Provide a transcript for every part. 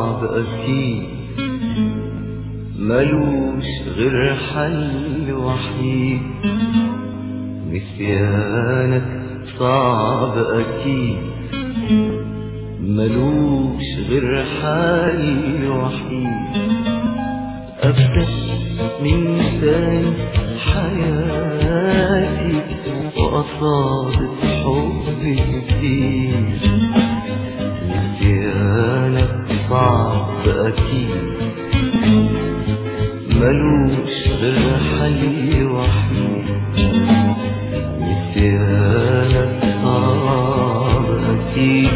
صعب أكيد ملوش غير حل وحيد نسيانك صعب أكيد ملوش غير حل وحيد أبدأ من تاني حياتي وأصادف حب جديد نسيانك صعب أكيد ملوش غير حل وحيد نسيانك صعب أكيد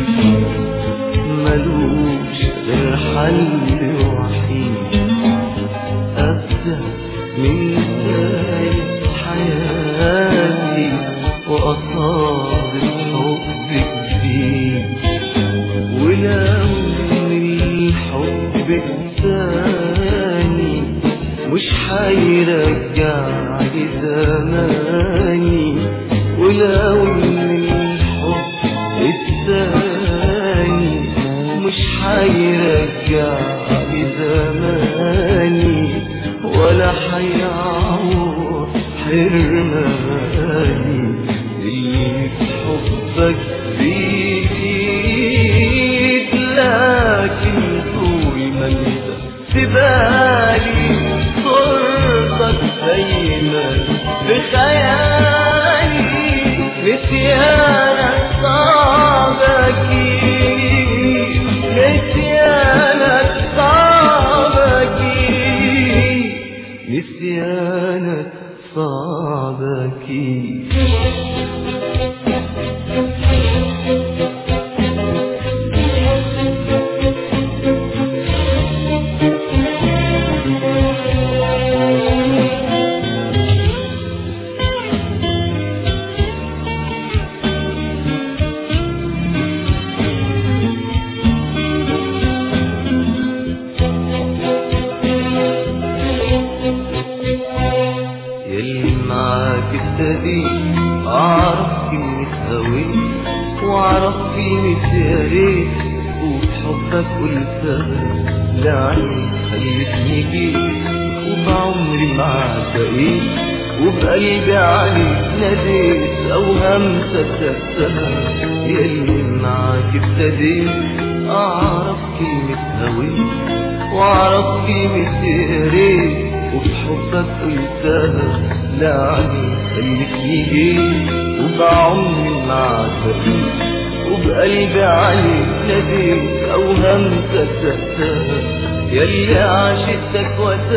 ملوش غير حل وحيد أبدأ من بداية حياتي وأصادف حب جديد ولو من الحب الثاني مش حيرجع لي زماني ولو من الحب الثاني مش حيرجع لي زماني ولا حيعور حرماني اللي في حبك بيزيد لكن طول ما انت في بالي صورتك دايما في خيالي نسيانك صعب اكيد نسيانك صعب اكيد نسيانك صعب اكيد يلي معاك ابتدي اعرف كلمة هويت واعرف قيمة يا ريت وبحبك قلتها لعني خلتني جيت وبعمري معاك بقيت وبقلبي عليك ناديت اوهام صدقتها يلي معاك ابتديت اعرف كلمة هويت واعرف قيمة يا ريت وبحبك قلتها لعني خلتني جيت وبعمري معاك بقيت وبقلبي عليك ناديت اوهام صدقتها يلي عاشتك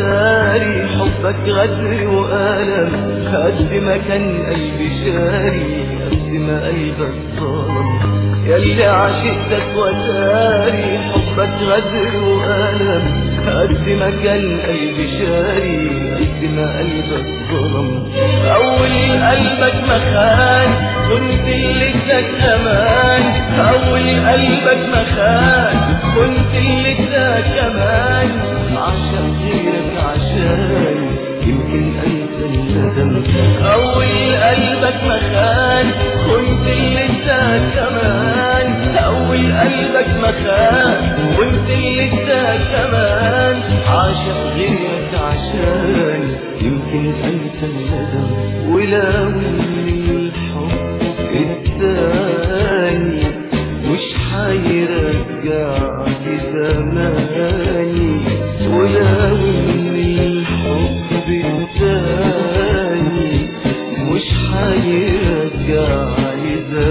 وتاري حبك غدر وألم قد ما كان قلبي شاري قد ما قلبك ظلم يلي عاشقتك وتاري حبك غدر وألم قد ما كان قلبي شاري قد ما قلبك ظلم أول قلبك مخان كنت اللي اداك أمان أول قلبك مخان كنت اللي اداك أمان عشان غيرك عشان يمكن أنت الندم أول قلبك مخان كنت اللي اداك أمان أول قلبك مخان وانت اللي اداك أمان عاشق غيرك عشان يمكن أنت الندم ولو من الحب الثاني مش حيرجع لي زماني ولو من الحب الثاني مش حيرجع لي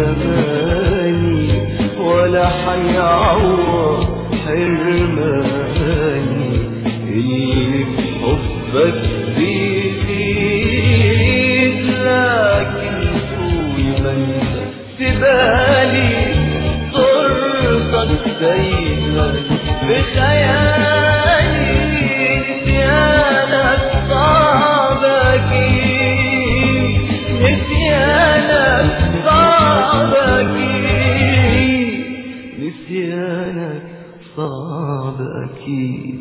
زماني ولا حيعوض حرماني اللي في حبك بيزيد لكن طول ما انت في بالي صورتك دايما بخيالي نسيانك صعب اكيد نسيانك صعب اكيد نسيانك صعب اكيد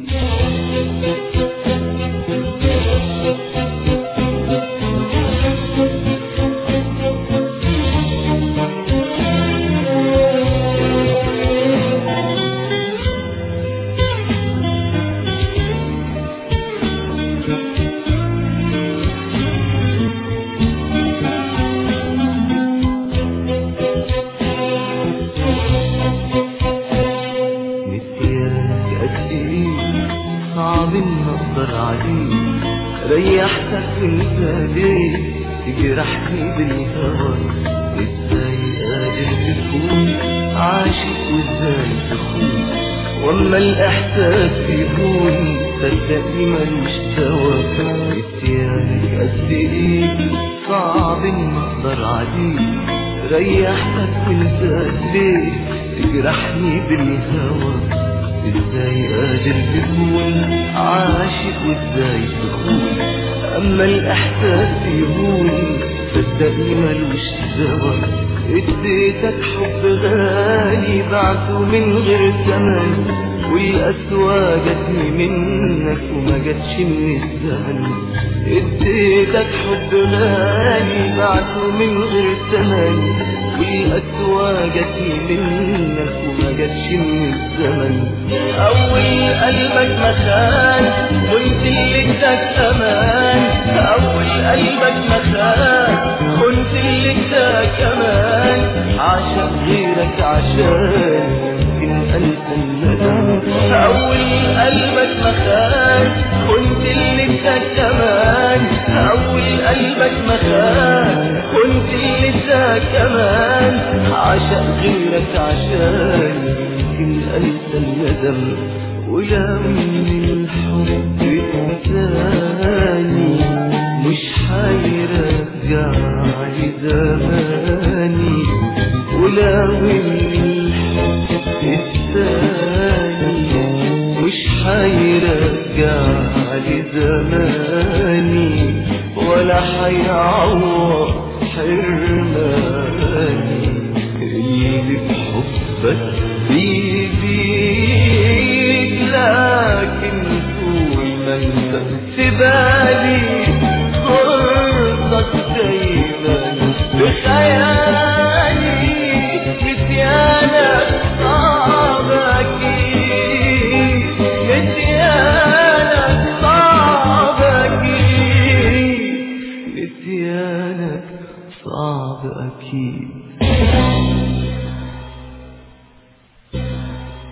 قد ايه صعب ان اقدر عليه ريحتك انت ليه تجرحني بالهوى ازاي قادر تكون عاشق وازاي تخون واما الاحساس يكون صدقني ملوش دوا نسيانك قد ايه صعب ان اقدر عليه ريحتك وانت ليه تجرحني بالهوى ازاي قادر تكون عاشق وازاي تخون اما الاحساس يهون صدقني ملوش دوا اديتك حب غالي بعته من غير ثمن والقسوة جاتني منك وما جاتش من الزمن اديتك حب غالي بعته من غير ثمن والقسوة جاتني منك وما جاتش من الزمن أول قلبك مخان كنت اللي اداك أمان أول قلبك مخان كنت اللي اداك أمان عشان غيرك عشان يمكن أنسى الندم أول قلبك مخان كنت اللي اداك أمان أول قلبك مخان كنت اللي اداك أمان عشان غيرك عشان يمكن أنسى الندم ولو من الحب تاني مش حيرجع لي زماني ولو من الحب الثاني مش حيرجع لي زماني ولا حيعوض